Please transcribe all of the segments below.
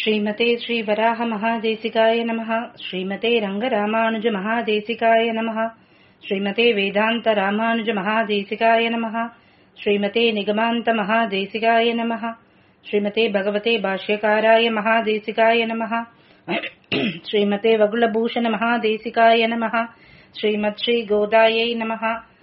श्रीमते श्रीवराहमहादेशिकाय नमः श्रीमते रङ्गरामानुजमहादेशिकाय नमः श्रीमते वेदान्तरामानुजमहादेशिकाय नमः श्रीमते निगमान्तमहादेशिकाय नमः श्रीमते भगवते भाष्यकाराय महादेशिकाय नमः श्रीमते वगुलभूषणमहादेशिकाय नमः श्रीमत्श्रीगोदायै नमः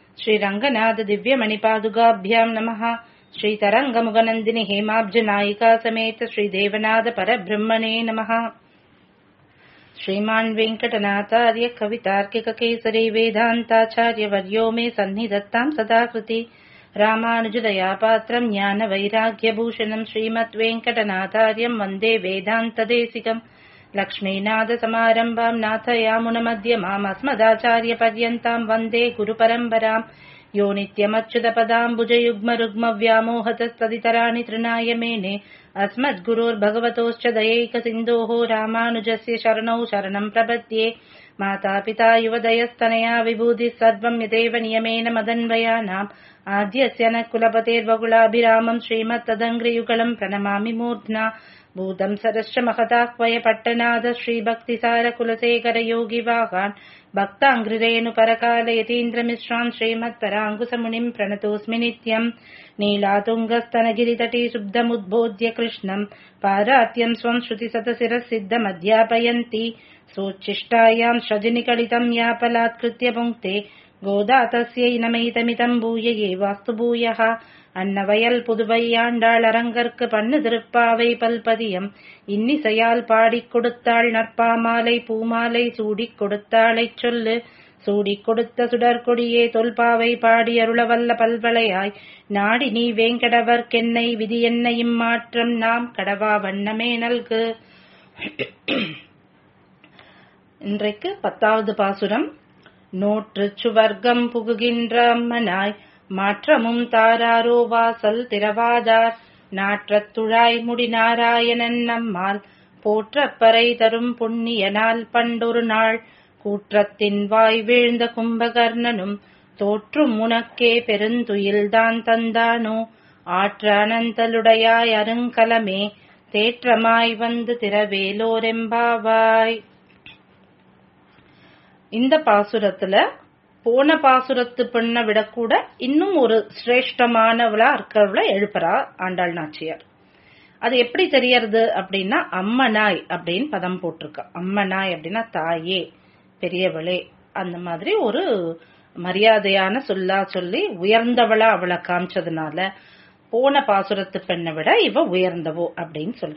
श्रीरङ्गनाथदिव्यमणिपादुकाभ्याम् नमः श्रीतरङ्गमुगनन्दिनि हेमाब्जनायिका समेत श्रीदेवनाथ परब्रह्मणे नमः श्रीमान् वेङ्कटनाथार्य कवितार्किककेसरी वेदान्ताचार्यवर्यो मे सन्निधत्ताम् सदा कृति रामानुजदयापात्रम् ज्ञानवैराग्यभूषणम् श्रीमद्वेङ्कटनाथार्यम् वन्दे वेदान्तदेशिकम् लक्ष्मीनाथसमारम्भाम् नाथयामुनमध्यमाम् अस्मदाचार्यपर्यन्ताम् वन्दे गुरुपरम्पराम् यो नित्यमच्युतपदाम्बुजयुग्मरुग्मव्यामोहतस्तदितराणि तृणाय मेने अस्मद्गुरोर्भगवतोश्च दयैकसिन्धोः रामानुजस्य शरणौ शरणम् प्रपद्ये मातापिता युवदयस्तनया विभूतिः सर्वम् यदेव नियमेन मदन्वयानाम् आद्यस्य न कुलपतेर्वकुलाभिरामम् श्रीमत्तदङ्घ्रियुगलम् प्रणमामि मूर्ध्ना भूतम् सरश्च महताह्वय पट्टनाद श्रीभक्तिसारकुलशेखरयोगिवाहान् भक्ताङ्घ्रिरेणुपरकालयतीन्द्रमिश्रान् श्रीमत्पराङ्कुशमुनिम् प्रणतोऽस्मि नित्यम् नीलातुङ्गस्तनगिरितटी शुद्धमुद्बोध्य कृष्णम् पारात्यम् स्वम् श्रुतिसतशिरः सिद्धमध्यापयन्ति सोच्छिष्टायाम् श्रजनिकलितम् यापलात्कृत्य पुङ्क्ते गोदा तस्यै नमैतमितम् भूय एवास्तु भूयः அன்னவயல் புதுவையாண்டாள் அரங்கற்கு பண்ணு திருப்பாவை பல்பதியம் இன்னிசையால் பாடிக் கொடுத்தாள் நற்பாமாலை பூமாலை சூடிக் கொடுத்தாளைச் சொல்லு சூடிக் கொடுத்த சுடற்கொடியே தொல்பாவை பாடி அருளவல்ல பல்வளையாய் நாடி நீ வேங்கடவர்க்கென்னை விதி என்னையும் மாற்றம் நாம் கடவா வண்ணமே நல்கு இன்றைக்கு பத்தாவது பாசுரம் நோற்று சுவர்க்கம் புகுகின்ற அம்மனாய் மாற்றமும் தாராரோ வாசல் திரவாதார் நாற்றத் துழாய் முடி நாராயணன் நம்மால் போற்றப்பறை தரும் புண்ணியனால் பண்டொரு நாள் கூற்றத்தின் வாய் வீழ்ந்த கும்பகர்ணனும் தோற்றும் உனக்கே பெருந்துயில்தான் தந்தானோ ஆற்ற அனந்தலுடையாய் அருங்கலமே தேற்றமாய் வந்து திரவேலோரெம்பாவாய் இந்த பாசுரத்துல போன பாசுரத்து பெண்ணை விட கூட இன்னும் ஒரு சிரேஷ்டமானவளா இருக்கிறவள எழுப்புறா ஆண்டாள் நாச்சியார் அது எப்படி தெரியறது அப்படின்னா அம்மனாய் அப்படின்னு பதம் போட்டிருக்கா அம்மனாய் அப்படின்னா தாயே பெரியவளே அந்த மாதிரி ஒரு மரியாதையான சொல்லா சொல்லி உயர்ந்தவளா அவளை காமிச்சதுனால போன பாசுரத்து பெண்ணை விட இவ உயர்ந்தவோ அப்படின்னு சொல்ற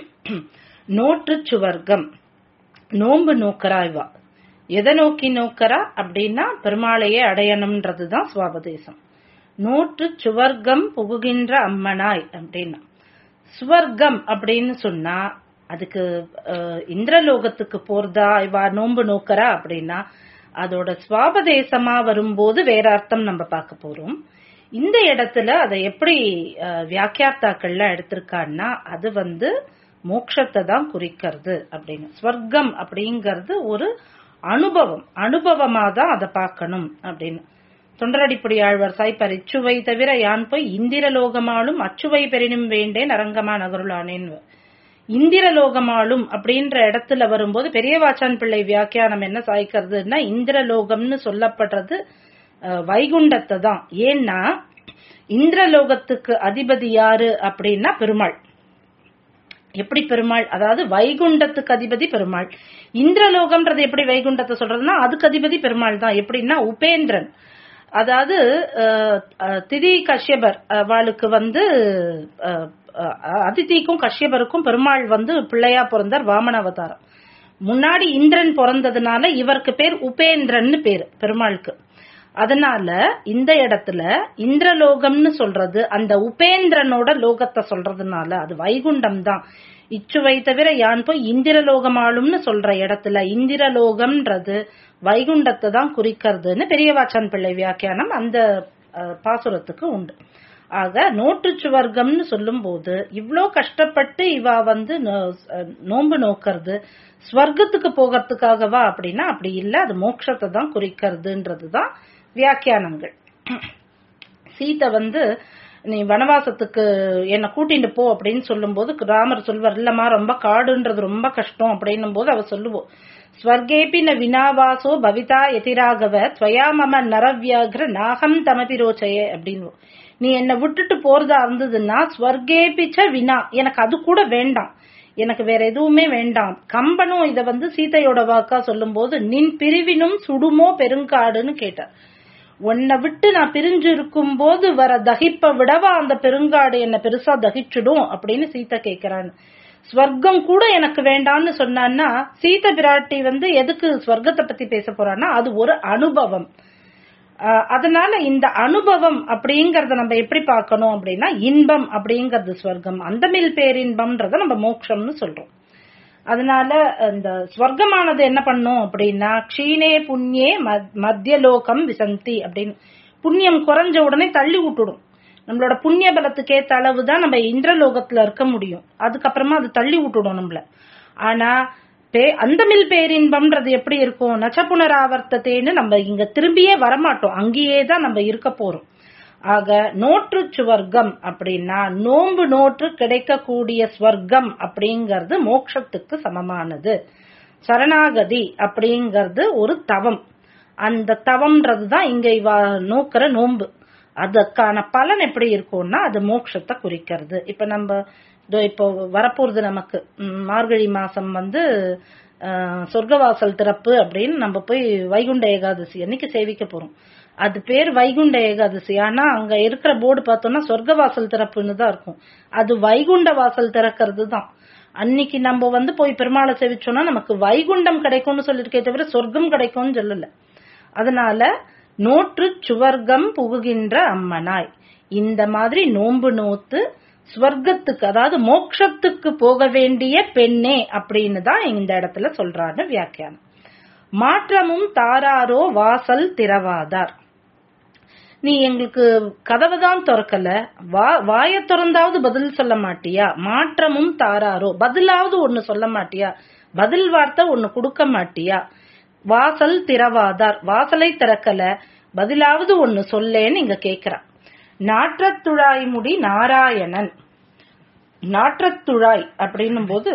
நோற்று சுவர்க்கம் நோன்பு நோக்கரா இவா எதை நோக்கி நோக்கரா அப்படின்னா பெருமாளையே அடையணும்ன்றதுதான் சுவாபதேசம் நூற்று சுவர்க்கம் புகுகின்ற அம்மனாய் அப்படின்னா சுவர்க்கம் அப்படின்னு சொன்னா அதுக்கு இந்திரலோகத்துக்கு போறதா இவா நோன்பு நோக்கரா அப்படின்னா அதோட சுவாபதேசமா வரும்போது வேற அர்த்தம் நம்ம பார்க்க போறோம் இந்த இடத்துல அதை எப்படி வியாக்கியார்த்தாக்கள்ல எடுத்திருக்கான்னா அது வந்து மோட்சத்தை தான் குறிக்கிறது அப்படின்னு ஸ்வர்க்கம் அப்படிங்கிறது ஒரு அனுபவம் அனுபவமா தான் அதை பார்க்கணும் அப்படின்னு தொண்டரடிப்படி ஆழ்வார் சாய்ப்பார் இச்சுவை தவிர யான் போய் இந்திரலோகமாலும் அச்சுவை பெரினும் வேண்டேன் அரங்கமா நகருளானேன்னு இந்திரலோகமாலும் அப்படின்ற இடத்துல வரும்போது பெரியவாச்சான் பிள்ளை வியாக்கியானம் என்ன சாய்க்கிறதுன்னா இந்திரலோகம்னு சொல்லப்படுறது வைகுண்டத்தை தான் ஏன்னா இந்திரலோகத்துக்கு அதிபதி யாரு அப்படின்னா பெருமாள் எப்படி பெருமாள் அதாவது வைகுண்டத்துக்கு அதிபதி பெருமாள் இந்திரலோகம்ன்றது எப்படி வைகுண்டத்தை சொல்றதுன்னா அதுக்கு அதிபதி பெருமாள் தான் எப்படின்னா உபேந்திரன் அதாவது திதி கஷ்யபர் அவளுக்கு வந்து அதிதிக்கும் கஷ்யபருக்கும் பெருமாள் வந்து பிள்ளையா பிறந்தார் வாமன அவதாரம் முன்னாடி இந்திரன் பிறந்ததுனால இவருக்கு பேர் உபேந்திரன் பேரு பெருமாளுக்கு அதனால இந்த இடத்துல இந்திரலோகம்னு சொல்றது அந்த உபேந்திரனோட லோகத்தை சொல்றதுனால அது வைகுண்டம் தான் இச்சுவை தவிர யான் போய் இந்திரலோகமாலும்னு சொல்ற இடத்துல இந்திரலோகம்ன்றது வைகுண்டத்தை தான் குறிக்கிறதுன்னு பெரியவாச்சான் பிள்ளை வியாக்கியானம் அந்த பாசுரத்துக்கு உண்டு ஆக நோட்டு சுவர்க்கம்னு சொல்லும் போது இவ்வளோ கஷ்டப்பட்டு இவா வந்து நோன்பு நோக்கிறது ஸ்வர்க்கத்துக்கு போகிறதுக்காகவா அப்படின்னா அப்படி இல்லை அது மோட்சத்தை தான் குறிக்கிறதுன்றது தான் வியாக்கியானங்கள் சீதை வந்து நீ வனவாசத்துக்கு என்னை கூட்டிட்டு போ அப்படின்னு சொல்லும்போது ராமர் சொல்வார் இல்லம்மா ரொம்ப காடுன்றது ரொம்ப கஷ்டம் அப்படின்னும் போது அவ சொல்லுவோம் ஸ்வர்கேபி ந வினாவாசோ பவிதா எதிராகவ துவயா மம நரவியாகிர நாகம் தமபி ரோச்சய அப்படின்னு நீ என்னை விட்டுட்டு போறதா இருந்ததுன்னா ஸ்வர்கேபிச்ச வினா எனக்கு அது கூட வேண்டாம் எனக்கு வேற எதுவுமே வேண்டாம் கம்பனும் இத வந்து சீதையோட வாக்கா சொல்லும்போது நின் பிரிவினும் சுடுமோ பெருங்காடுன்னு கேட்டார் உன்னை விட்டு நான் பிரிஞ்சு இருக்கும் போது வர தகிப்ப விடவா அந்த பெருங்காடு என்ன பெருசா தகிச்சிடும் அப்படின்னு சீதை கேக்குறான்னு ஸ்வர்க்கம் கூட எனக்கு வேண்டாம்னு சொன்னான்னா சீத பிராட்டி வந்து எதுக்கு ஸ்வர்க்கத்தை பத்தி பேச போறான்னா அது ஒரு அனுபவம் ஆஹ் அதனால இந்த அனுபவம் அப்படிங்கறத நம்ம எப்படி பார்க்கணும் அப்படின்னா இன்பம் அப்படிங்கறது ஸ்வர்க்கம் அந்தமில் பேரின்பம்ன்றத நம்ம மோட்சம்னு சொல்றோம் அதனால இந்த ஸ்வர்க்கமானது என்ன பண்ணும் அப்படின்னா க்ஷீணே புண்ணியே மத்தியலோகம் விசந்தி அப்படின்னு புண்ணியம் குறைஞ்ச உடனே தள்ளி விட்டுடும் நம்மளோட புண்ணிய பலத்துக்கு ஏத்த அளவு தான் நம்ம இந்திரலோகத்துல இருக்க முடியும் அதுக்கப்புறமா அது தள்ளி விட்டுடும் நம்மள ஆனா பே அந்தமில் பேரின்பம்ன்றது எப்படி இருக்கும் நச்ச புனராவர்த்தத்தேன்னு நம்ம இங்க திரும்பியே வரமாட்டோம் அங்கேயே தான் நம்ம இருக்க போறோம் ஆக நோற்று சுவர்க்கம் அப்படின்னா நோன்பு நோற்று கிடைக்கக்கூடிய ஸ்வர்க்கம் அப்படிங்கிறது மோட்சத்துக்கு சமமானது சரணாகதி அப்படிங்கிறது ஒரு தவம் அந்த தவம்ன்றது தான் இங்க இவ நோக்கிற நோன்பு அதுக்கான பலன் எப்படி இருக்கும்னா அது மோட்சத்தை குறிக்கிறது இப்ப நம்ம இதோ இப்போ வரப்போறது நமக்கு ம், மார்கழி மாசம் வந்து அஹ், சொர்க்கவாசல் திறப்பு அப்படின்னு நம்ம போய் வைகுண்ட ஏகாதசி அன்னைக்கு சேவிக்க போறோம் அது பேர் வைகுண்ட ஏகாதசி ஆனா அங்க இருக்கிற போர்டு பார்த்தோம்னா சொர்க்கவாசல் திறப்புன்னு தான் இருக்கும் அது வைகுண்ட வாசல் திறக்கிறது தான் அன்னைக்கு நம்ம வந்து போய் பெருமாளை சேவிச்சோம்னா நமக்கு வைகுண்டம் கிடைக்கும்னு சொல்லிருக்கே தவிர சொர்க்கம் கிடைக்கும்னு சொல்லல அதனால நோற்று சுவர்க்கம் புகுகின்ற அம்மனாய் இந்த மாதிரி நோன்பு நோத்து ஸ்வர்க்கத்துக்கு அதாவது மோட்சத்துக்கு போக வேண்டிய பெண்ணே அப்படின்னு தான் இந்த இடத்துல சொல்றாரு வியாக்கியானம் மாற்றமும் தாராரோ வாசல் திறவாதார் நீ எங்களுக்கு கதவை தான் திறக்கல வா வாய திறந்தாவது பதில் சொல்ல மாட்டியா மாற்றமும் தாராரோ பதிலாவது ஒன்னு சொல்ல மாட்டியா பதில் வார்த்தை ஒன்னு கொடுக்க மாட்டியா வாசல் திறவாதார் வாசலை திறக்கல பதிலாவது ஒன்னு சொல்லேன்னு இங்க கேக்குறான் நாற்றத்துழாய் முடி நாராயணன் நாற்றத்துழாய் அப்படின்னும் போது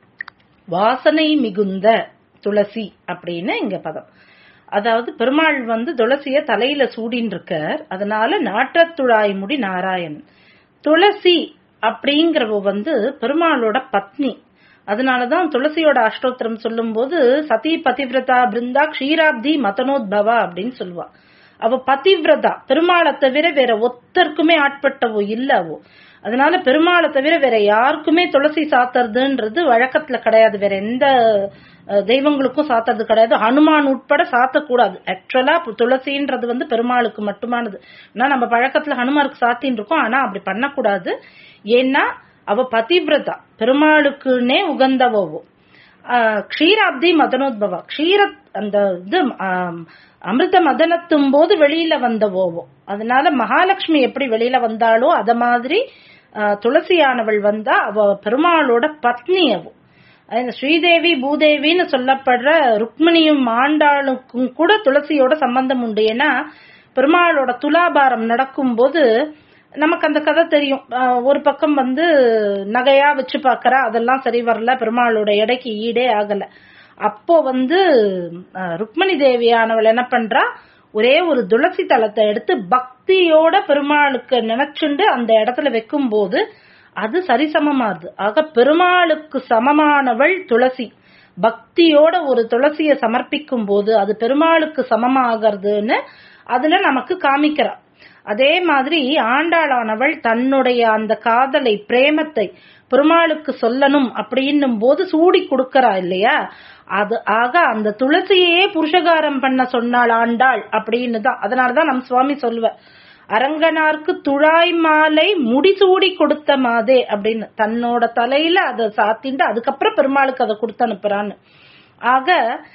வாசனை மிகுந்த துளசி அப்படின்னு இங்க பதம் அதாவது பெருமாள் வந்து துளசிய தலையில சூடின்னு இருக்கார் அதனால நாற்றத்துழாய் முடி நாராயணன் துளசி அப்படிங்கிறவ வந்து பெருமாளோட பத்னி அதனாலதான் துளசியோட அஷ்டோத்திரம் சொல்லும்போது சதி பதிவிரதா பிருந்தா க்ஷீராப்தி மதனோத்பவா அப்படின்னு சொல்லுவா அவ பதிவிரதா பெருமாளை தவிர வேற ஒத்தருக்குமே ஆட்பட்டவோ இல்ல அவோ அதனால பெருமாளை தவிர வேற யாருக்குமே துளசி சாத்துறதுன்றது வழக்கத்துல கிடையாது வேற எந்த அஹ், தெய்வங்களுக்கும் சாத்துறது கிடையாது ஹனுமான் உட்பட சாத்தக்கூடாது ஆக்சுவலா துளசின்றது வந்து பெருமாளுக்கு மட்டுமானது ஆனா நம்ம பழக்கத்துல ஹனுமாருக்கு சாத்தின்னு இருக்கோம் ஆனா அப்படி பண்ணக்கூடாது ஏன்னா அவ பதிவிரதா பெருமாளுக்குன்னே உகந்தவோ ஆஹ் க்ஷீராப்தி மதனோத்பவா க்ஷீர அந்த இது ஆம், அமிர்த மதனத்தும் போது வெளியில வந்தவோவோ அதனால மகாலட்சுமி எப்படி வெளியில வந்தாளோ அத மாதிரி ஆஹ், துளசியானவள் வந்தா அவ பெருமாளோட பத்னி அவ இந்த ஸ்ரீதேவி பூதேவின்னு சொல்லப்படுற ருக்மிணியும் ஆண்டாளுக்கும் கூட துளசியோட சம்பந்தம் உண்டு ஏன்னா பெருமாளோட துலாபாரம் நடக்கும்போது நமக்கு அந்த கதை தெரியும் ஆஹ் ஒரு பக்கம் வந்து நகையா வச்சு பாக்கறா அதெல்லாம் சரி வரல பெருமாளோட எடைக்கு ஈடே ஆகல அப்போ வந்து ஆஹ் ருக்மணி தேவியானவள் என்ன பண்றா ஒரே ஒரு துளசி தளத்தை எடுத்து பக்தியோட பெருமாளுக்கு நினைச்சுண்டு அந்த இடத்துல வைக்கும்போது அது சரிசமமாறுது ஆக பெருமாளுக்கு சமமானவள் துளசி பக்தியோட ஒரு துளசிய சமர்ப்பிக்கும் போது அது பெருமாளுக்கு சமமாகிறதுன்னு அதுல நமக்கு காமிக்கிறா அதே மாதிரி ஆண்டாளானவள் தன்னுடைய அந்த காதலை பிரேமத்தை பெருமாளுக்கு சொல்லணும் அப்படின்னும் போது சூடி கொடுக்கறா இல்லையா அது ஆக அந்த துளசியையே புருஷகாரம் பண்ண சொன்னாள் ஆண்டாள் அப்படின்னு தான் அதனாலதான் நம் சுவாமி சொல்லுவ அரங்கனார்க்கு துழாய் மாலை முடிசூடி கொடுத்த மாதே அப்படின்னு தன்னோட தலையில அதை சாத்திண்டு அதுக்கப்புறம் பெருமாளுக்கு அதை கொடுத்து அனுப்புறான்னு ஆக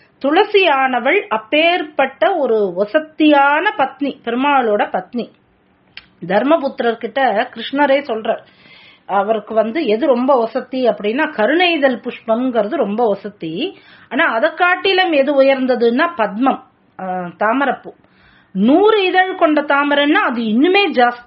துளசியானவள் அப்பேற்பட்ட ஒரு வசத்தியான பத்னி பெருமாளோட பத்னி தர்மபுத்திரர் கிட்ட கிருஷ்ணரே சொல்றார் அவருக்கு வந்து எது ரொம்ப வசதி அப்படின்னா கருணைதல் புஷ்பம்ங்கிறது ரொம்ப வசதி ஆனா அதை காட்டிலும் எது உயர்ந்ததுன்னா பத்மம் ஆஹ், தாமரைப்பூ நூறு இதழ் கொண்ட தாமரைன்னா அது இன்னுமே ஜாஸ்தி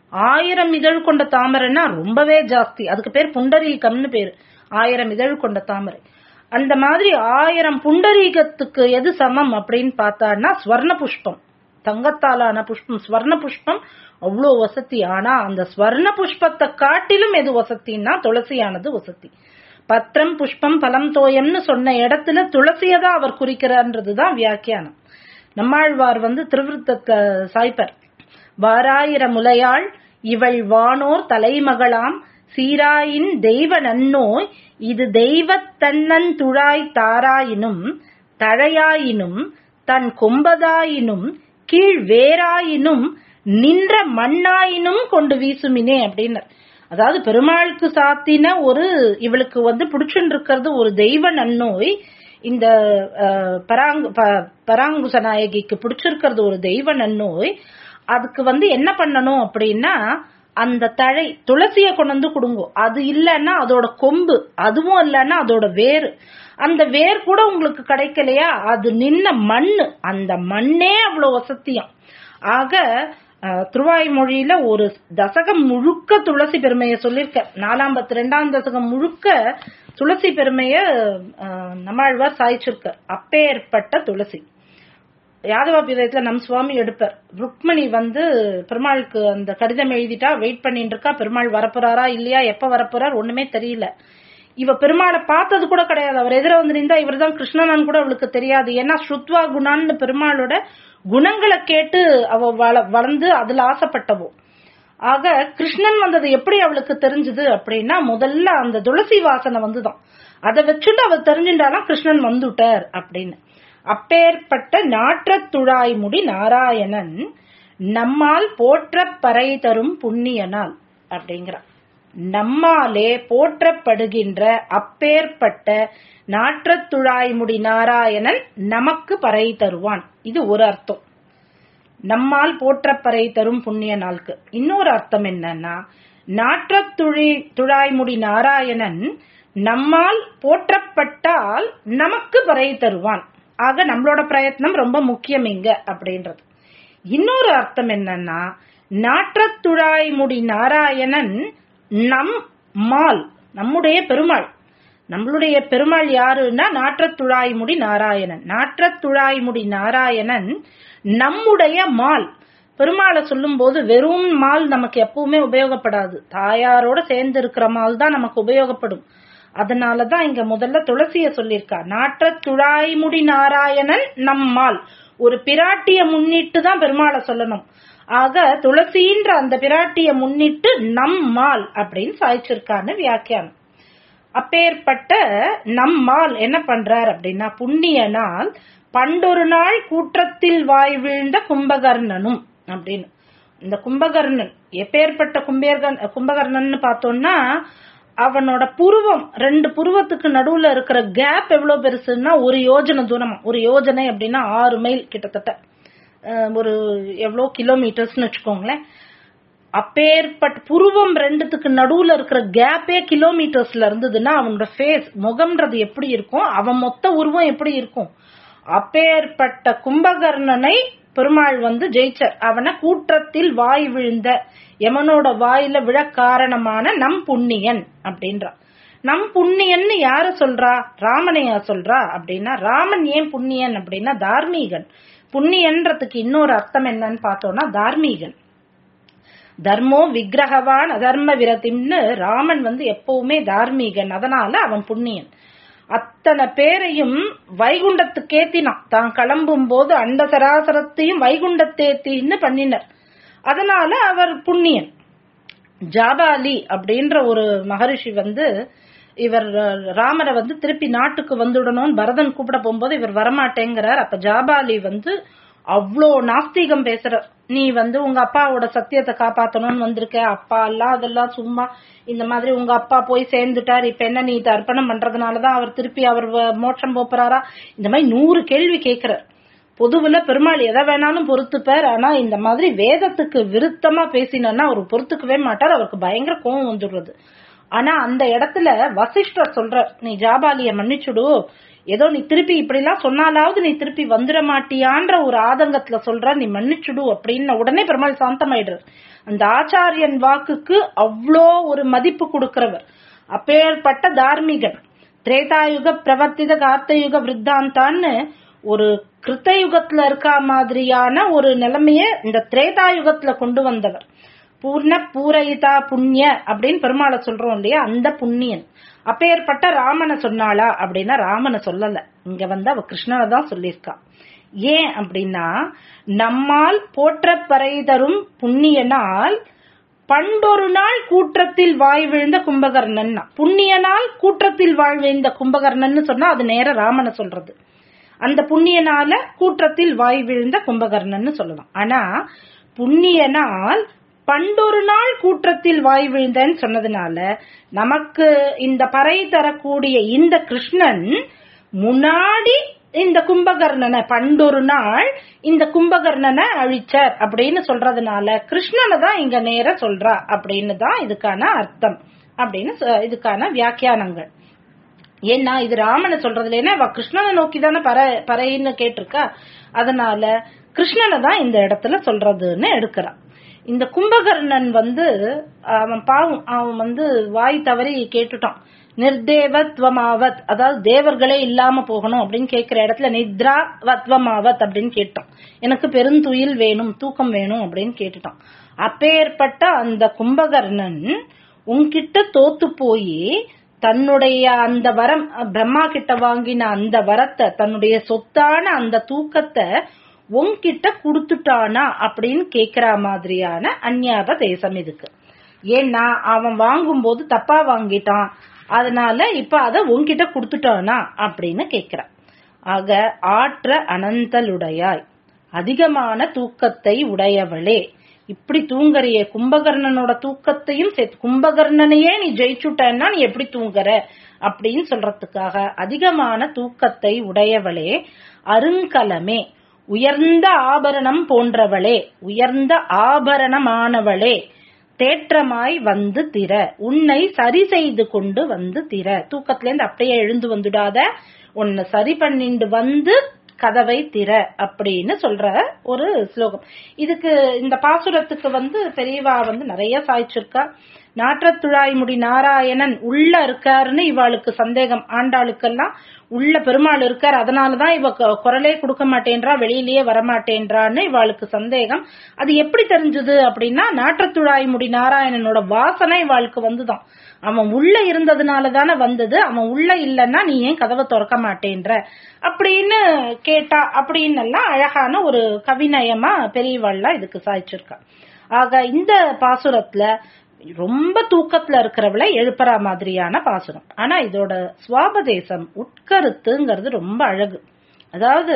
ஆயிரம் இதழ் கொண்ட தாமரைன்னா ரொம்பவே ஜாஸ்தி அதுக்கு பேர் புண்டரீகம்னு பேரு ஆயிரம் இதழ் கொண்ட தாமரை அந்த மாதிரி ஆயிரம் புண்டரீகத்துக்கு எது சமம் அப்படின்னு பார்த்தான்னா ஸ்வர்ண புஷ்பம் தங்கத்தாலான புஷ்பம் ஸ்வர்ண புஷ்பம் அவ்வளோ வசதி ஆனா அந்த ஸ்வர்ண புஷ்பத்தை காட்டிலும் எது வசத்தின்னா துளசியானது வசதி பத்திரம் புஷ்பம் பலம் தோயம்னு சொன்ன இடத்துல துளசியை தான் அவர் குறிக்கிறார்ன்றதுதான் வியாக்கியானம் நம்மாழ்வார் வந்து திருவிருத்தத்தை சாய்ப்பர் வாராயிர முலையாள் இவள் வானோர் தலைமகளாம் சீராயின் தெய்வ நன்னோய் இது தெய்வத் தன்னன் துழாய் தாராயினும் தழையாயினும் தன் கொம்பதாயினும் கீழ் வேறாயினும் நின்ற மண்ணாயினும் கொண்டு வீசுமினே அப்படின்னு அதாவது பெருமாளுக்கு சாத்தின ஒரு இவளுக்கு வந்து பிடிச்சுட்டு இருக்கிறது ஒரு தெய்வ நன்னோய் இந்த அஹ், பராங்கு ப- பராங்குச நாயகிக்கு பிடிச்சிருக்கிறது ஒரு தெய்வ நன்னோய் அதுக்கு வந்து என்ன பண்ணணும் அப்படின்னா அந்த தழை துளசிய கொண்டு வந்து கொடுங்கோ அது இல்லைன்னா அதோட கொம்பு அதுவும் இல்லைன்னா அதோட வேர் அந்த வேர் கூட உங்களுக்கு கிடைக்கலையா அது நின்ன மண்ணு அந்த மண்ணே அவ்வளவு வசத்தியம் ஆக அஹ், திருவாய்மொழியில ஒரு தசகம் முழுக்க துளசி பெருமையை சொல்லியிருக்க நாலாம் பத்து ரெண்டாம் தசகம் முழுக்க துளசி பெருமைய அஹ், நம்மாழ்வார் சாய்ச்சிருக்க அப்பேற்பட்ட துளசி யாதவாபிதயத்துல நம் சுவாமி எடுப்பார் ருக்மணி வந்து பெருமாளுக்கு அந்த கடிதம் எழுதிட்டா வெயிட் பண்ணிட்டு இருக்கா பெருமாள் வரப்போறாரா இல்லையா எப்ப வரப்போறார் ஒண்ணுமே தெரியல இவ பெருமாளை பார்த்தது கூட கிடையாது அவர் எதிர வந்து நின்றா இவர் தான் கிருஷ்ணனான்னு கூட அவளுக்கு தெரியாது ஏன்னா ஸ்ருத்வா குணான்னு பெருமாளோட குணங்களை கேட்டு அவ வள- வளர்ந்து அதுல ஆசைப்பட்டவோ ஆக கிருஷ்ணன் வந்தது எப்படி அவளுக்கு தெரிஞ்சது அப்படின்னா முதல்ல அந்த துளசி வாசனை வந்துதான் அதை வச்சுட்டு அவ தெரிஞ்சுட்டாலாம் கிருஷ்ணன் வந்துட்டார் அப்படின்னு அப்பேற்பட்ட நாற்றத்துழாய் முடி நாராயணன் நம்மால் போற்ற பறை தரும் புண்ணியனால் அப்படிங்கிறார் நம்மாலே போற்றப்படுகின்ற அப்பேற்பட்ட நாற்றத்துழாய் முடி நாராயணன் நமக்கு பறை தருவான் இது ஒரு அர்த்தம் நம்மால் போற்றப்பறை தரும் புண்ணிய நாளுக்கு இன்னொரு அர்த்தம் என்னன்னா நாற்றத்துழி துழாய்முடி நாராயணன் நம்மால் போற்றப்பட்டால் நமக்கு பறை தருவான் ஆக நம்மளோட பிரயத்னம் ரொம்ப முக்கியம் இங்க அப்படின்றது இன்னொரு அர்த்தம் என்னன்னா நாற்றத்துழாய்முடி நாராயணன் நம் மால் நம்முடைய பெருமாள் நம்மளுடைய பெருமாள் யாருன்னா நாற்றத்துழாய்முடி நாராயணன் நாற்றத்துழாய்முடி நாராயணன் நம்முடைய மால் பெருமாளை சொல்லும்போது வெறும் மால் நமக்கு எப்பவுமே உபயோகப்படாது தாயாரோட சேர்ந்து இருக்கிற மால் தான் நமக்கு உபயோகப்படும் அதனாலதான் இங்க முதல்ல துளசிய சொல்லியிருக்கா நாற்றத்துழாய்முடி நாராயணன் நம்மால் ஒரு பிராட்டிய முன்னிட்டு தான் பெருமாளை சொல்லணும் ஆக துளசின்ற அந்த பிராட்டிய முன்னிட்டு நம்மால் அப்படின்னு சாய்ச்சிருக்கான்னு வியாக்கியானம் அப்பேற்பட்ட நம்மால் என்ன பண்றார் அப்படின்னா புண்ணிய நாள் பண்டொரு நாள் கூற்றத்தில் வாய் வீழ்ந்த கும்பகர்ணனும் அப்படின்னு இந்த கும்பகர்ணன் எப்பேற்பட்ட கும்பேர்கன் கும்பகர்ணன் பார்த்தோம்னா அவனோட புருவம் ரெண்டு புருவத்துக்கு நடுவுல இருக்கிற கேப் எவ்வளவு பெருசுன்னா ஒரு யோஜனை தூரமா ஒரு யோஜனை அப்படின்னா ஆறு மைல் கிட்டத்தட்ட அஹ் ஒரு எவ்வளோ கிலோமீட்டர்ஸ்னு வச்சுக்கோங்களேன் அப்பேற்பட்ட புருவம் ரெண்டுத்துக்கு நடுவுல இருக்கிற கேப்பே கிலோமீட்டர்ஸ்ல இருந்ததுன்னா அவனோட ஃபேஸ் முகம்ன்றது எப்படி இருக்கும் அவன் மொத்த உருவம் எப்படி இருக்கும் அப்பேற்பட்ட கும்பகர்ணனை பெருமாள் வந்து ஜெயிச்சார் அவனை கூற்றத்தில் வாய் விழுந்த யமனோட வாயில விழ காரணமான நம் புண்ணியன் அப்படின்றான் நம் புண்ணியன்னு யார சொல்றா ராமனையா சொல்றா அப்படின்னா ராமன் ஏன் புண்ணியன் அப்படின்னா தார்மீகன் புண்ணியன்றதுக்கு இன்னொரு அர்த்தம் என்னன்னு பார்த்தோம்னா தார்மீகன் தர்மோ விக்கிரகவான் அதர்ம விரதிம்னு ராமன் வந்து எப்பவுமே தார்மீகன் அதனால அவன் புண்ணியன் அத்தனை பேரையும் வைகுண்டத்துக்கேத்தினான் தான் கிளம்பும் போது அண்ட சராசரத்தையும் வைகுண்டத்தேத்தின்னு பண்ணினர் அதனால அவர் புண்ணியன் ஜாபாலி அப்படின்ற ஒரு மகரிஷி வந்து இவர் ராமரை வந்து திருப்பி நாட்டுக்கு வந்துடணும்னு பரதன் கூப்பிட போகும்போது இவர் வரமாட்டேங்கிறார் அப்ப ஜாபாலி வந்து அவ்வளோ நாஸ்திகம் பேசுற நீ வந்து உங்க அப்பாவோட சத்தியத்தை காப்பாத்தணும்னு வந்திருக்க அப்பா எல்லாம் அதெல்லாம் சும்மா இந்த மாதிரி உங்க அப்பா போய் சேர்ந்துட்டார் இப்ப என்ன நீ இதை அர்ப்பணம் பண்றதுனாலதான் அவர் திருப்பி அவர் வ- மோட்சம் போறாரா இந்த மாதிரி நூறு கேள்வி கேட்கிறார் பொதுவுல பெருமாள் எதை வேணாலும் பொறுத்துப்பார் ஆனா இந்த மாதிரி வேதத்துக்கு விருத்தமா பேசினா அவர் பொறுத்துக்கவே மாட்டார் அவருக்கு பயங்கர கோவம் வந்துடுறது ஆனா அந்த இடத்துல வசிஷ்டர் சொல்ற நீ ஜாபாலிய மன்னிச்சுடு ஏதோ நீ திருப்பி இப்படி எல்லாம் சொன்னாலாவது நீ திருப்பி வந்துட மாட்டியான்ற ஒரு ஆதங்கத்துல சொல்ற நீ மன்னிச்சுடு அப்படின்னு உடனே பெருமாள் சாந்தமாயிடுறார் அந்த ஆச்சாரியன் வாக்குக்கு அவ்வளோ ஒரு மதிப்பு கொடுக்கிறவர் அப்பேற்பட்ட தார்மீகன் திரேதாயுக பிரவர்த்தித கார்த்தயுக விருத்தாந்தான்னு ஒரு கிருத்தயுகத்துல இருக்கா மாதிரியான ஒரு நிலைமைய இந்த திரேதாயுகத்துல கொண்டு வந்தவர் பூர்ண பூரயிதா புண்ணிய அப்படின்னு பெருமாளை சொல்றோம் இல்லையா அந்த புண்ணியன் அப்பேற்பட்ட ராமனை சொன்னாளா அப்படின்னா ராமனை சொல்லல இங்க வந்து அவ கிருஷ்ணனை தான் சொல்லியிருக்கா ஏன் அப்படின்னா நம்மால் போற்றப்பறை தரும் புண்ணியனால் பண்டொரு நாள் கூற்றத்தில் வாய் விழுந்த கும்பகர்ணன் புண்ணியனால் கூற்றத்தில் வாழ் விழுந்த கும்பகர்ணன் சொன்னா அது நேர ராமனை சொல்றது அந்த புண்ணியனால கூற்றத்தில் வாய் விழுந்த கும்பகர்ணன் சொல்லலாம் ஆனா புண்ணியனால் பண்டொரு நாள் கூற்றத்தில் வாய் விழுந்தன்னு சொன்னதுனால நமக்கு இந்த பறை தரக்கூடிய இந்த கிருஷ்ணன் முன்னாடி இந்த கும்பகர்ணனை பண்டொரு நாள் இந்த கும்பகர்ணனை அழிச்சார் அப்படின்னு சொல்றதுனால கிருஷ்ணனை தான் இங்க நேர சொல்றா அப்படின்னு தான் இதுக்கான அர்த்தம் அப்படின்னு சொ- இதுக்கான வியாக்கியானங்கள் ஏன்னா இது ராமனை சொல்றதுல ஏன்னா அவ கிருஷ்ணனை நோக்கி தானே பற பறைன்னு கேட்டிருக்கா அதனால கிருஷ்ணனை தான் இந்த இடத்துல சொல்றதுன்னு எடுக்கிறான் இந்த கும்பகர்ணன் வந்து அவன் பாவம் அவன் வந்து வாய் தவறி கேட்டுட்டான் நிர்தேவத்வமாவத் அதாவது தேவர்களே இல்லாம போகணும் அப்படின்னு கேட்கிற இடத்துல நித்ரா வத்வமாவத் அப்படின்னு கேட்டான் எனக்கு பெருந்துயில் வேணும் தூக்கம் வேணும் அப்படின்னு கேட்டுட்டான் அப்பேற்பட்ட அந்த கும்பகர்ணன் உன்கிட்ட தோத்து போய் தன்னுடைய அந்த வரம் பிரம்மா கிட்ட வாங்கின அந்த வரத்தை தன்னுடைய சொத்தான அந்த தூக்கத்தை உன்கிட்ட குடுத்துட்டானா அப்படின்னு கேக்குற மாதிரியான அந்நியாப தேசம் இதுக்கு ஏன்னா அவன் வாங்கும்போது தப்பா வாங்கிட்டான் அதனால இப்ப அத உன்கிட்ட குடுத்துட்டானா அப்படின்னு கேக்குறான் ஆக ஆற்ற அனந்தலுடையாய் அதிகமான தூக்கத்தை உடையவளே இப்படி தூங்குறிய கும்பகர்ணனோட தூக்கத்தையும் சேர்த்து கும்பகர்ணனையே நீ ஜெயிச்சுட்டன்னா நீ எப்படி தூங்குற அப்படின்னு சொல்றதுக்காக அதிகமான தூக்கத்தை உடையவளே அருங்கலமே உயர்ந்த ஆபரணம் போன்றவளே உயர்ந்த ஆபரணமானவளே தேற்றமாய் வந்து திற உன்னை சரி செய்து கொண்டு வந்து திற தூக்கத்துல இருந்து அப்படியே எழுந்து வந்துடாத உன்னை சரி பண்ணிண்டு வந்து கதவை திற அப்படின்னு சொல்ற ஒரு ஸ்லோகம் இதுக்கு இந்த பாசுரத்துக்கு வந்து பெரியவா வந்து நிறைய சாய்ச்சிருக்கா நாற்றத்துழாய் முடி நாராயணன் உள்ள இருக்காருன்னு இவாளுக்கு சந்தேகம் ஆண்டாளுக்கெல்லாம் உள்ள பெருமாள் இருக்கார் அதனாலதான் இவ கு- குரலே கொடுக்க மாட்டேன்றா வெளியிலேயே வரமாட்டேன்றான்னு இவாளுக்கு சந்தேகம் அது எப்படி தெரிஞ்சது அப்படின்னா நாற்றத்துழாய் முடி நாராயணனோட வாசனை இவாளுக்கு வந்துதான் அவன் உள்ள இருந்ததுனால தானே வந்தது அவன் உள்ள இல்லைன்னா நீ ஏன் கதவை திறக்க மாட்டேன்ற அப்படின்னு கேட்டா அப்படின்னு எல்லாம் அழகான ஒரு கவிநயமா பெரியவாள்லாம் இதுக்கு சாய்ச்சிருக்கா ஆக இந்த பாசுரத்துல ரொம்ப தூக்கத்துல இருக்கிறவளை எழுப்புற மாதிரியான பாசுரம் ஆனா இதோட சுவாபதேசம் உட்கருத்துங்கிறது ரொம்ப அழகு அதாவது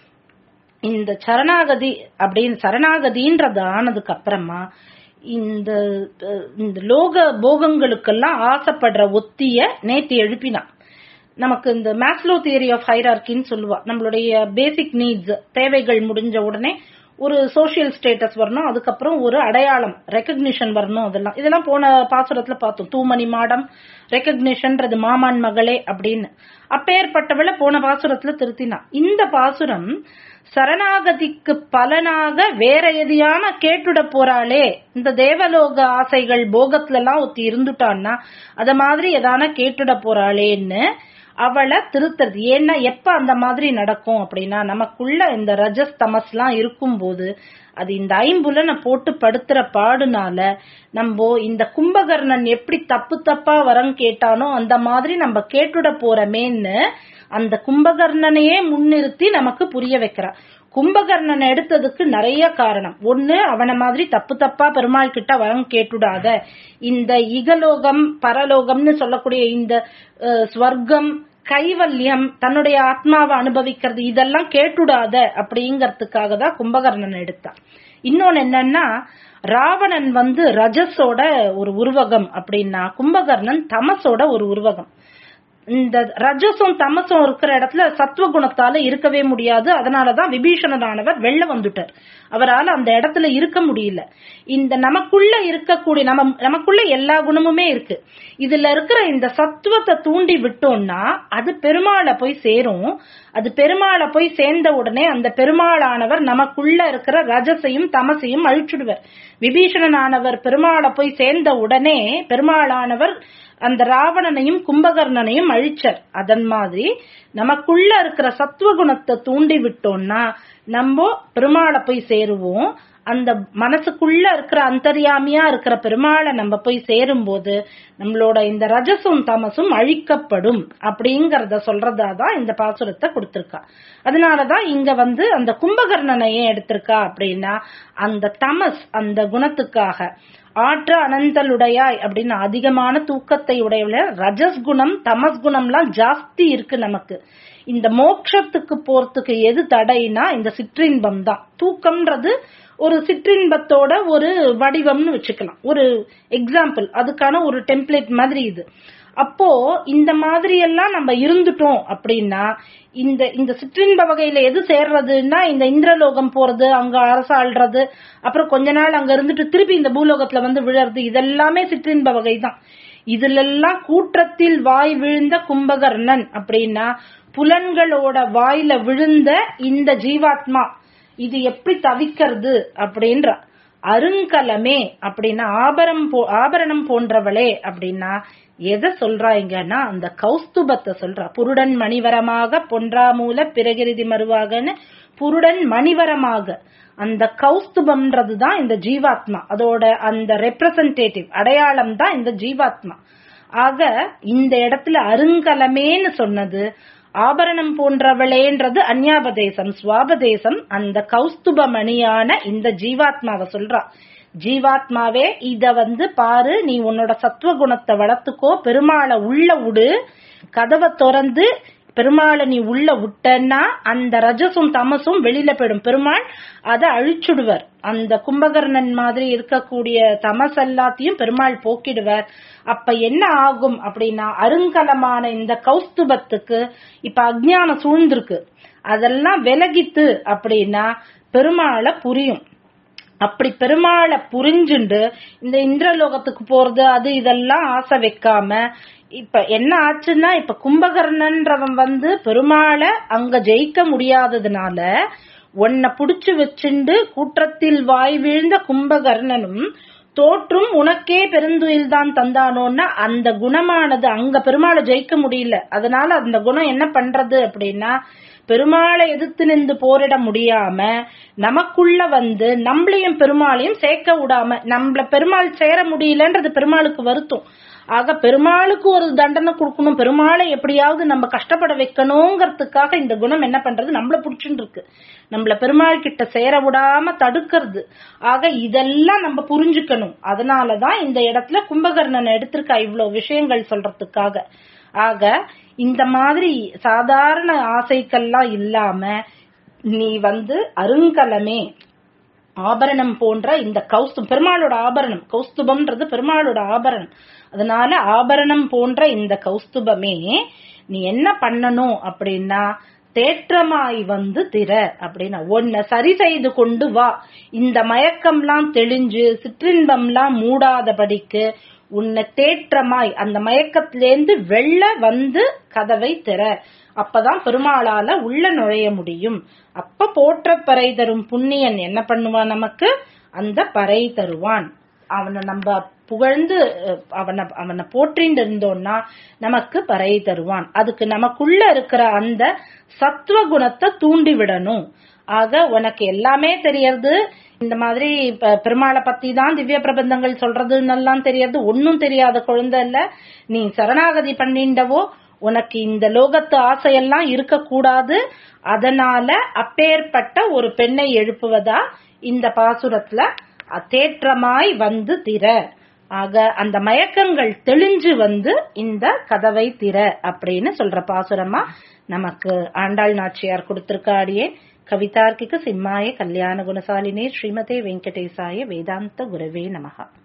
இந்த சரணாகதி அப்படின்னு சரணாகதின்றது ஆனதுக்கு அப்புறமா இந்த அஹ், இந்த லோக போகங்களுக்கெல்லாம் ஆசைப்படுற ஒத்திய நேத்து எழுப்பினான் நமக்கு இந்த மேஸ்லோ தியரி ஆஃப் ஹைரார்கின்னு சொல்லுவா நம்மளுடைய பேசிக் நீட்ஸ் தேவைகள் முடிஞ்ச உடனே ஒரு சோஷியல் ஸ்டேட்டஸ் வரணும் அதுக்கப்புறம் ஒரு அடையாளம் ரெக்கக்னிஷன் வரணும் அதெல்லாம் இதெல்லாம் போன பாசுரத்துல பார்த்தோம் தூமணி மாடம் ரெக்கக்னிஷன்றது மாமான் மகளே அப்படின்னு அப்பேற்பட்டவளை போன பாசுரத்துல திருத்தினா இந்த பாசுரம் சரணாகதிக்கு பலனாக வேற எதையான கேட்டுட போறாளே இந்த தேவலோக ஆசைகள் போகத்துல எல்லாம் ஒத்தி இருந்துட்டான்னா அத மாதிரி எதான கேட்டுட போறாளேன்னு அவளை திருத்துறது ஏன்னா எப்ப அந்த மாதிரி நடக்கும் அப்படின்னா நமக்குள்ள இந்த ரஜஸ் தமஸ்லாம் இருக்கும்போது அது இந்த ஐம்புலனை போட்டு படுத்துற பாடுனால நம்ம இந்த கும்பகர்ணன் எப்படி தப்பு தப்பா வரம் கேட்டானோ அந்த மாதிரி நம்ம கேட்டுட போறமேன்னு அந்த கும்பகர்ணனையே முன்னிறுத்தி நமக்கு புரிய வைக்கிறா கும்பகர்ணன் எடுத்ததுக்கு நிறைய காரணம் ஒண்ணு அவன மாதிரி தப்பு தப்பா பெருமாள் கிட்ட வரம் கேட்டுடாத இந்த இகலோகம் பரலோகம்னு சொல்லக்கூடிய இந்த அஹ், ஸ்வர்க்கம் கைவல்யம் தன்னுடைய ஆத்மாவை அனுபவிக்கிறது இதெல்லாம் கேட்டுடாத அப்படிங்கறதுக்காக தான் கும்பகர்ணன் எடுத்தான் இன்னொன்னு என்னன்னா ராவணன் வந்து ரஜஸோட ஒரு உருவகம் அப்படின்னா கும்பகர்ணன் தமசோட ஒரு உருவகம் இந்த ரஜசும் தமசும் இருக்கிற இடத்துல சத்துவ குணத்தால இருக்கவே முடியாது அதனாலதான் விபீஷணரானவர் வெளில வந்துட்டார் அவரால் அந்த இடத்துல இருக்க முடியல இந்த நமக்குள்ள இருக்கக்கூடிய நம்ம நமக்குள்ள எல்லா குணமுமே இருக்கு இதுல இருக்கிற இந்த சத்துவத்தை தூண்டி விட்டோம்னா அது பெருமாளை போய் சேரும் அது பெருமாளை போய் சேர்ந்த உடனே அந்த பெருமாளானவர் நமக்குள்ள இருக்கிற ரஜசையும் தமசையும் அழிச்சுடுவர் விபீஷணனானவர் பெருமாளை போய் சேர்ந்த உடனே பெருமாளானவர் அந்த ராவணனையும் கும்பகர்ணனையும் அழிச்சர் அதன் மாதிரி நமக்குள்ள இருக்கிற சத்துவ குணத்தை தூண்டி விட்டோம்னா நம்ம பெருமாளை போய் சேருவோம் அந்த மனசுக்குள்ள இருக்கிற அந்தர்யாமியா இருக்கிற பெருமாளை நம்ம போய் சேரும்போது நம்மளோட இந்த ரஜசும் தமசும் அழிக்கப்படும் அப்படிங்கறத சொல்றதாதான் இந்த பாசுரத்தை கொடுத்திருக்கா அதனாலதான் இங்க வந்து அந்த கும்பகர்ணனை ஏன் எடுத்திருக்கா அப்படின்னா அந்த தமஸ் அந்த குணத்துக்காக ஆற்ற அனந்தலுடையாய் அப்படின்னு அதிகமான தூக்கத்தை உடையவள ரஜஸ் குணம் தமஸ் குணம்லாம் ஜாஸ்தி இருக்கு நமக்கு இந்த மோட்சத்துக்கு போறதுக்கு எது தடைனா இந்த சிற்றின்பம் தான் தூக்கம்ன்றது ஒரு சிற்றின்பத்தோட ஒரு வடிவம்னு வச்சுக்கலாம் ஒரு எக்ஸாம்பிள் அதுக்கான ஒரு டெம்ப்ளேட் மாதிரி இது அப்போ இந்த மாதிரி எல்லாம் நம்ம இருந்துட்டோம் அப்படின்னா இந்த இந்த சிற்றின்ப வகையில எது சேர்றதுன்னா இந்த இந்திரலோகம் போறது அங்க அரசாள்றது அப்புறம் கொஞ்ச நாள் அங்க இருந்துட்டு திருப்பி இந்த பூலோகத்துல வந்து விழறது இதெல்லாமே சிற்றின்ப வகை தான் இதுல எல்லாம் கூற்றத்தில் வாய் விழுந்த கும்பகர்ணன் அப்படின்னா புலன்களோட வாயில விழுந்த இந்த ஜீவாத்மா இது எப்படி தவிக்கிறது அப்படின்ற அருங்கலமே அப்படின்னா ஆபரம் போ ஆபரணம் போன்றவளே அப்படின்னா எதை சொல்றாங்கன்னா அந்த கௌஸ்துபத்தை சொல்றா புருடன் மணிவரமாக பொன்றாமூல பிறகிருதி மருவாகன்னு புருடன் மணிவரமாக அந்த கௌஸ்துபம்ன்றது தான் இந்த ஜீவாத்மா அதோட அந்த ரெப்ரசன்டேட்டிவ் அடையாளம் தான் இந்த ஜீவாத்மா ஆக இந்த இடத்துல அருங்கலமேன்னு சொன்னது ஆபரணம் போன்றவளேன்றது அந்யாபதேசம் சுவாபதேசம் அந்த கௌஸ்துபமணியான இந்த ஜீவாத்மாவை சொல்றா ஜீவாத்மாவே இத வந்து பாரு நீ உன்னோட சத்துவ குணத்தை வளர்த்துக்கோ பெருமாளை உள்ள விடு கதவை திறந்து பெருமாளை நீ உள்ள விட்டன்னா அந்த ரஜசும் தமசும் வெளியில போயிடும் பெருமாள் அதை அழிச்சுடுவர் அந்த கும்பகர்ணன் மாதிரி இருக்கக்கூடிய தமஸ் எல்லாத்தையும் பெருமாள் போக்கிடுவர் அப்ப என்ன ஆகும் அப்படின்னா அருங்கலமான இந்த கௌஸ்துபத்துக்கு இப்ப அஜ்ஞானம் சூழ்ந்திருக்கு அதெல்லாம் விலகித்து அப்படின்னா பெருமாளை புரியும் அப்படி பெருமாளை புரிஞ்சுண்டு இந்த இந்திரலோகத்துக்கு போறது அது இதெல்லாம் ஆசை வைக்காம இப்ப என்ன ஆச்சுன்னா இப்ப கும்பகர்ணன்றவன் வந்து பெருமாளை அங்க ஜெயிக்க முடியாததுனால உன்னை புடிச்சு வச்சுண்டு கூற்றத்தில் வாய் வீழ்ந்த கும்பகர்ணனும் தோற்றும் உனக்கே பெருந்துயில் தான் தந்தானோன்னா அந்த குணமானது அங்க பெருமாளை ஜெயிக்க முடியல அதனால அந்த குணம் என்ன பண்றது அப்படின்னா பெருமாளை எதிர்த்து நின்று போரிட முடியாம நமக்குள்ள வந்து நம்மளையும் பெருமாளையும் சேர்க்க விடாம நம்மள பெருமாள் சேர முடியலன்றது பெருமாளுக்கு வருத்தம் ஆக பெருமாளுக்கு ஒரு தண்டனை கொடுக்கணும் பெருமாளை எப்படியாவது நம்ம கஷ்டப்பட வைக்கணுங்கிறதுக்காக இந்த குணம் என்ன பண்றது நம்மள புடிச்சுட்டு இருக்கு நம்மள பெருமாள் கிட்ட சேர விடாம தடுக்கிறது ஆக இதெல்லாம் நம்ம புரிஞ்சுக்கணும் அதனாலதான் இந்த இடத்துல கும்பகர்ணனை எடுத்திருக்கா இவ்வளவு விஷயங்கள் சொல்றதுக்காக ஆக இந்த மாதிரி சாதாரண ஆசைக்கெல்லாம் இல்லாம நீ வந்து அருங்கலமே ஆபரணம் போன்ற இந்த கௌஸ்து பெருமாளோட ஆபரணம் கௌஸ்துபம்ன்றது பெருமாளோட ஆபரணம் அதனால ஆபரணம் போன்ற இந்த கௌஸ்துபமே நீ என்ன பண்ணணும் அப்படின்னா தேற்றமாய் வந்து திற அப்படின்னா உன்னை சரி செய்து கொண்டு வா இந்த மயக்கம்லாம் தெளிஞ்சு சிற்றின்பம்லாம் மூடாதபடிக்கு உன்னை தேற்றமாய் அந்த மயக்கத்திலேந்து வெள்ள வந்து கதவை திற அப்பதான் பெருமாளால உள்ள நுழைய முடியும் அப்ப போற்ற பறை தரும் புண்ணியன் என்ன பண்ணுவான் நமக்கு அந்த பறை தருவான் அவனை நம்ம புகழ்ந்து அவனை அவனை போற்றிண்டு இருந்தோம்னா நமக்கு பறை தருவான் அதுக்கு நமக்குள்ள இருக்கிற அந்த சத்துவ குணத்தை தூண்டி விடணும் ஆக உனக்கு எல்லாமே தெரியறது இந்த மாதிரி பெருமாளை பத்தி தான் திவ்ய பிரபந்தங்கள் சொல்றதுன்னெல்லாம் தெரியறது ஒன்னும் தெரியாத குழந்தை இல்ல நீ சரணாகதி பண்ணிண்டவோ உனக்கு இந்த லோகத்து ஆசையெல்லாம் இருக்கக்கூடாது அதனால அப்பேற்பட்ட ஒரு பெண்ணை எழுப்புவதா இந்த பாசுரத்துல தேற்றமாய் வந்து திற ஆக அந்த மயக்கங்கள் தெளிஞ்சு வந்து இந்த கதவை திற அப்படின்னு சொல்ற பாசுரமா நமக்கு ஆண்டாள் நாச்சியார் கொடுத்திருக்காடியே கவிதார்க்கிக சிம்மாய கல்யாண குணசாலினே ஸ்ரீமதே வெங்கடேசாய வேதாந்த குரவே நமகா